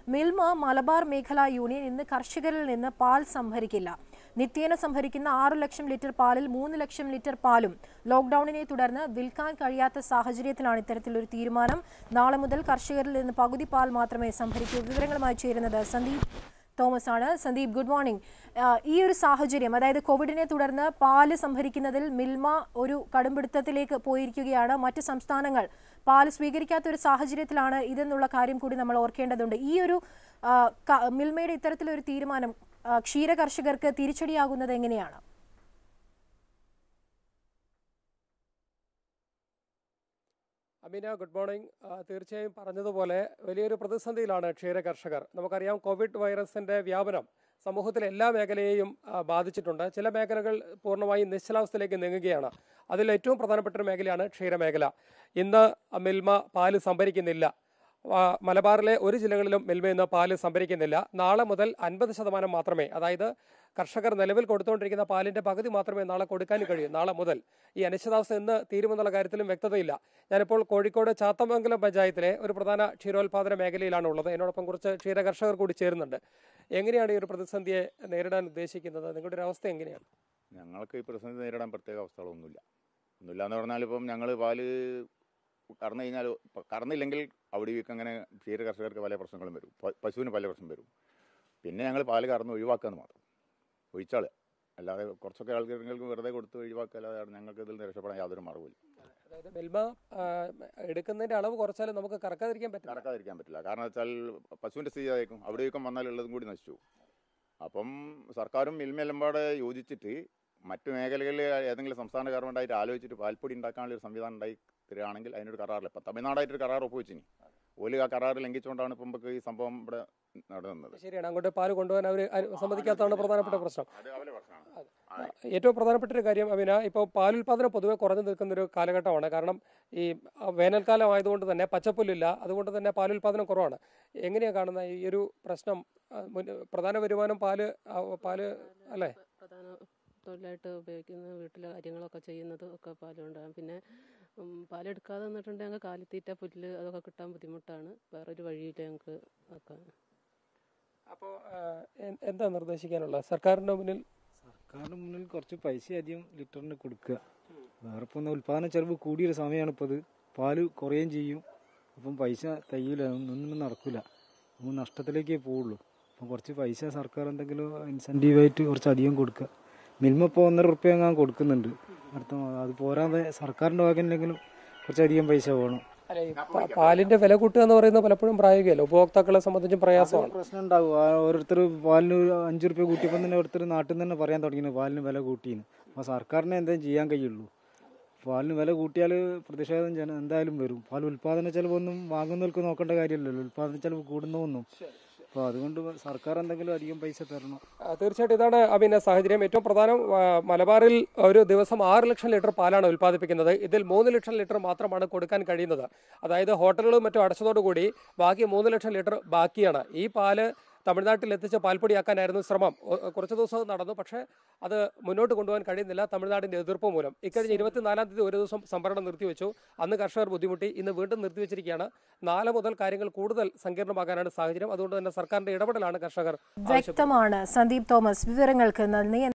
മിൽമ മലബാർ മേഖലാ യൂണിയൻ ഇന്ന് കർഷകരിൽ നിന്ന് പാൽ സംഭരിക്കില്ല നിത്യേന സംഭരിക്കുന്ന ആറു ലക്ഷം ലിറ്റർ പാലിൽ മൂന്ന് ലക്ഷം ലിറ്റർ പാലും ലോക്ഡൌണിനെ തുടർന്ന് വിൽക്കാൻ കഴിയാത്ത സാഹചര്യത്തിലാണ് ഇത്തരത്തിലൊരു തീരുമാനം നാളെ മുതൽ കർഷകരിൽ നിന്ന് പകുതി പാൽ മാത്രമേ സംഭരിക്കൂ വിവരങ്ങളുമായി ചേരുന്നത് സന്ദീപ് തോമസ് ആണ് സന്ദീപ് ഗുഡ് മോർണിംഗ് ആഹ് ഈ ഒരു സാഹചര്യം അതായത് കോവിഡിനെ തുടർന്ന് പാല് സംഭരിക്കുന്നതിൽ മിൽമ ഒരു കടുംപിടുത്തത്തിലേക്ക് പോയിരിക്കുകയാണ് മറ്റ് സംസ്ഥാനങ്ങൾ പാല് സ്വീകരിക്കാത്ത ഒരു സാഹചര്യത്തിലാണ് ഇതെന്നുള്ള കാര്യം കൂടി നമ്മൾ ഓർക്കേണ്ടതുണ്ട് ഈ ഒരു ആഹ് ക- മിൽമയുടെ ഇത്തരത്തിലൊരു തീരുമാനം ആഹ് ക്ഷീര കർഷകർക്ക് തിരിച്ചടിയാകുന്നത് എങ്ങനെയാണ് അമീന ഗുഡ് മോർണിംഗ് ആ, തീർച്ചയായും പറഞ്ഞതുപോലെ വലിയൊരു പ്രതിസന്ധിയിലാണ് ക്ഷീര കർഷകർ നമുക്കറിയാം കോവിഡ് വൈറസിന്റെ വ്യാപനം സമൂഹത്തിലെ എല്ലാ മേഖലയെയും ആ, ബാധിച്ചിട്ടുണ്ട് ചില മേഖലകൾ പൂർണ്ണമായും നിശ്ചലാവസ്ഥയിലേക്ക് നീങ്ങുകയാണ് അതിൽ ഏറ്റവും പ്രധാനപ്പെട്ട ഒരു മേഖലയാണ് ക്ഷീരമേഖല ഇന്ന് മിൽമ പാല് സംഭരിക്കുന്നില്ല ആ, മലബാറിലെ ഒരു ജില്ലകളിലും മിൽമ ഇന്ന് പാല് സംഭരിക്കുന്നില്ല നാളെ മുതൽ അൻപത് ശതമാനം മാത്രമേ അതായത് കർഷകർ നിലവിൽ കൊടുത്തുകൊണ്ടിരിക്കുന്ന പാലിന്റെ പകുതി മാത്രമേ നാളെ കൊടുക്കാൻ കഴിയൂ നാളെ മുതൽ ഈ അനിശ്ചിതാവസ്ഥ എന്ന് തീരുമെന്നുള്ള കാര്യത്തിലും വ്യക്തതയില്ല ഞാനിപ്പോൾ കോഴിക്കോട് ചാത്തമംഗലം പഞ്ചായത്തിലെ ഒരു പ്രധാന ക്ഷീരോത്പാദന മേഖലയിലാണ് ഉള്ളത് എന്നോടൊപ്പം കുറച്ച് ക്ഷീര കർഷകർ കൂടി ചേരുന്നുണ്ട് എങ്ങനെയാണ് ഈ ഒരു പ്രതിസന്ധിയെ നേരിടാൻ ഉദ്ദേശിക്കുന്നത് നിങ്ങളുടെ ഒരു അവസ്ഥ എങ്ങനെയാണ് ഞങ്ങൾക്ക് ഈ പ്രതിസന്ധി നേരിടാൻ പ്രത്യേക അവസ്ഥകളൊന്നുമില്ല ഒന്നുമില്ല എന്ന് പറഞ്ഞാൽ ഇപ്പം ഞങ്ങൾ പാല് കറന്നു കഴിഞ്ഞാൽ പ- കറന്നില്ലെങ്കിൽ അവിടെ വീക്ക് അങ്ങനെ ക്ഷീര കർഷകർക്ക് പല പ്രശ്നങ്ങളും വരും പ- പശുവിന് പല പ്രശ്നം വരും പിന്നെ ഞങ്ങൾ പാല് കറന്ന് ഒഴിവാക്കുക എന്ന് മാത്രം ഒഴിച്ചാൾ അല്ലാതെ കുറച്ചൊക്കെ ആൾക്കാർക്ക് വെറുതെ കൊടുത്ത് ഒഴിവാക്കുക അല്ലാതെ ഞങ്ങൾക്ക് ഇതിൽ നിന്ന് രക്ഷപ്പെടാൻ യാതൊരു മാർഗ്ഗമില്ല അതായത് മിൽമ ആ, എടുക്കുന്നതിന്റെ അളവ് കുറച്ചാലും നമുക്ക് കറക്കാതിരിക്കാൻ പറ്റില്ല കറക്കാതിരിക്കാൻ പറ്റില്ല കാരണം വെച്ചാൽ പശുവിൻ്റെ സ്ഥിതി ആയിരിക്കും അവിടെ വീക്കം വന്നാൽ ഉള്ളതും കൂടി നശിച്ചു പോകും. അപ്പം സർക്കാരും മിൽമെല്ലാം പാടെ യോജിച്ചിട്ട് മറ്റു മേഖലകളിൽ ഏതെങ്കിലും സംസ്ഥാന ഗവൺമെൻറ്റായിട്ട് ആലോചിച്ചിട്ട് പാൽപ്പൊടി ഉണ്ടാക്കാനുള്ള ഒരു സംവിധാനം ഉണ്ടായി തരികയാണെങ്കിൽ അതിനൊരു കരാറില്ല ഇപ്പം തമിഴ്നാടായിട്ടൊരു കരാർ ഒപ്പുവെച്ചിനി ഓല് ആ കരാർ ലംഘിച്ചുകൊണ്ടാണ് ഇപ്പം നമുക്ക് ഈ സംഭവം ഇവിടെ നടന്നത് ശരിയാണ് അങ്ങോട്ട് പാല് കൊണ്ടുപോകാൻ അവർ സമ്മതിക്കാത്തതാണ് പ്രധാനപ്പെട്ട പ്രശ്നം അത് അവരെ പ്രശ്നമാണ് ആ, ഏറ്റവും പ്രധാനപ്പെട്ട ഒരു കാര്യം അമിന ഇപ്പോൾ പാലുൽപാദനം പൊതുവെ കുറഞ്ഞു നിൽക്കുന്ന ഒരു കാലഘട്ടമാണ് കാരണം ഈ ആ, വേനൽക്കാലം ആയതുകൊണ്ട് തന്നെ പച്ചപ്പുല്ലില്ല അതുകൊണ്ട് തന്നെ പാലുൽപാദനം കുറവാണ് എങ്ങനെയാണ് കാണുന്ന ഈ ഒരു പ്രശ്നം ആ, മുൻ- പ്രധാന വരുമാനം പാല് ആ, പാല് അല്ലേ പ്രധാന തൊഴിലായിട്ട് ഉപയോഗിക്കുന്ന വീട്ടിലെ കാര്യങ്ങളൊക്കെ ചെയ്യുന്നത് ഒക്കെ പാലുകൊണ്ടാണ് പിന്നെ ഉം, പാലെടുക്കാതെ നിന്നിട്ടുണ്ടെങ്കിൽ കാലിത്തീറ്റ പുല്ല് അതൊക്കെ കിട്ടാൻ ബുദ്ധിമുട്ടാണ് വേറൊരു വഴിയില്ല ഞങ്ങൾക്ക് ഒക്കെ അപ്പോൾ എന്താ നിർദ്ദേശിക്കാനുള്ളത് സർക്കാരിന്റെ മുന്നിൽ സർക്കാരിന്റെ മുന്നിൽ കുറച്ച് പൈസ അധികം ലിറ്ററിന് കൊടുക്കുക വേറെ ഇപ്പം ഉൽപാദന ചെലവ് കൂടിയൊരു സമയമാണ് ഇപ്പോൾ ഇത് പാല് കുറയുകയും ചെയ്യും അപ്പം പൈസ തയ്യൂല ഒന്നും നടക്കില്ല അപ്പം നഷ്ടത്തിലേക്കേ പോവുള്ളൂ അപ്പം കുറച്ച് പൈസ സർക്കാർ എന്തെങ്കിലും ഇൻസെൻറ്റീവായിട്ട് കുറച്ച് അധികം കൊടുക്കുക മിൽമ ഇപ്പോൾ ഒന്നര റുപ്യ ഞാൻ കൊടുക്കുന്നുണ്ട് അടുത്ത മാ- അത് പോരാതെ സർക്കാരിൻ്റെ ഭാഗമെങ്കിലും കുറച്ചധികം പൈസ വേണം അല്ലെ ഈ പാ- പാലിന്റെ വില കൂട്ടുക എന്ന് പറയുന്നത് പലപ്പോഴും പ്രായോഗികമല്ല ഉപഭോക്താക്കളെ സംബന്ധിച്ചും പ്രയാസമാണ് പ്രശ്നം ഉണ്ടാവും ആ ഓരോരുത്തർ പാലിന് ഒരു അഞ്ച് റുപ്യ കൂട്ടിയപ്പോൾ തന്നെ ഓരോരുത്തർ നാട്ടിൽ നിന്ന് തന്നെ പറയാൻ തുടങ്ങിയത് പാലിന് വില കൂട്ടിയെന്ന് അപ്പോൾ സർക്കാരിനെ എന്തെങ്കിലും ചെയ്യാൻ കഴിയുള്ളൂ പാലിന് വില കൂട്ടിയാൽ പ്രതിഷേധം ജന എന്തായാലും വരും പാൽ ഉൽപ്പാദന ചെലവൊന്നും വാങ്ങുന്നവർക്ക് നോക്കേണ്ട കാര്യമില്ലല്ലോ ഉൽപ്പാദന ചെലവ് കൂടുന്നൊന്നും അപ്പോൾ അതുകൊണ്ട് സർക്കാർ എന്തെങ്കിലും അധികം പൈസ തരണം ആ, തീർച്ചയായിട്ടും ഇതാണ് അഭിന സാഹചര്യം ഏറ്റവും പ്രധാനം ആ, മലബാറിൽ ഒരു ദിവസം ആറ് ലക്ഷം ലിറ്റർ പാലാണ് ഉൽപ്പാദിപ്പിക്കുന്നത് ഇതിൽ മൂന്ന് ലക്ഷം ലിറ്റർ മാത്രമാണ് കൊടുക്കാൻ കഴിയുന്നത് അതായത് ഹോട്ടലുകളും മറ്റും അടച്ചതോടുകൂടി ബാക്കി മൂന്ന് ലക്ഷം ലിറ്റർ ബാക്കിയാണ് ഈ പാല് തമിഴ്നാട്ടിൽ എത്തിച്ച് പാൽപ്പൊടിയാക്കാനായിരുന്നു ശ്രമം ഒ- കുറച്ച് ദിവസം അത് നടന്നു പക്ഷേ അത് മുന്നോട്ട് കൊണ്ടുപോകാൻ കഴിയുന്നില്ല തമിഴ്നാടിന്റെ എതിർപ്പ് മൂലം ഇക്കഴിഞ്ഞ ഇരുപത്തിനാലാം തീയതി ഒരു ദിവസം സംഭരണം നിർത്തിവെച്ചു അന്ന് കർഷകർ ബുദ്ധിമുട്ടി ഇന്ന് വീണ്ടും നിർത്തിവെച്ചിരിക്കുകയാണ് നാളെ മുതൽ കാര്യങ്ങൾ കൂടുതൽ സങ്കീർണമാകാനാണ് സാഹചര്യം അതുകൊണ്ട് തന്നെ സർക്കാരിന്റെ ഇടപെടലാണ് കർഷകർ ആവശ്യപ്പെടുന്നത് വ്യക്തമാണ് സന്ദീപ് തോമസ് വിവരങ്ങൾക്ക് നന്ദി